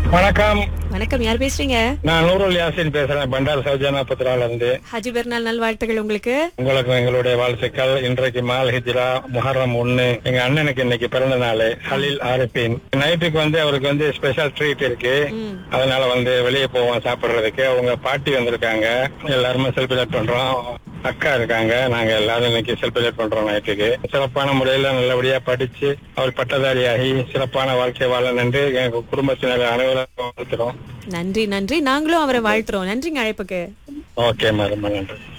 வணக்கம் வணக்கம் யார் பேசுறீங்க நான் நூருல் யாசின் பேசுறேன் பண்டார் சௌஜானா பத்ரால இருந்து ஹஜி பெருநாள் நல்வாழ்த்துகள் உங்களுக்கு உங்களுக்கு எங்களுடைய வாழ்த்துக்கள் இன்றைக்கு மால் ஹிஜ்ரா முஹர்ரம் ஒண்ணு எங்க அண்ணனுக்கு இன்னைக்கு பிறந்த நாள் ஹலில் ஆரிஃபின் நைட்டுக்கு வந்து அவருக்கு வந்து ஸ்பெஷல் ட்ரீட் இருக்கு அதனால வந்து வெளியே போவோம் சாப்பிடுறதுக்கு அவங்க பாட்டி வந்திருக்காங்க எல்லாருமே செலிப்ரேட் பண்றோம் அக்கா இருக்காங்க நாங்க எல்லாரும் இன்னைக்கு செலிப்ரேட் பண்றோம் நைட்டுக்கு சிறப்பான முறையில நல்லபடியா படிச்சு அவர் பட்டதாரியாகி சிறப்பான வாழ்க்கை வாழ நன்றி எங்க குடும்பத்தினர் அனைவரும் வாழ்த்துறோம் நன்றி நன்றி நாங்களும் அவரை வாழ்த்துறோம் நன்றிங்க அழைப்புக்கு ஓகே மேடம் நன்றி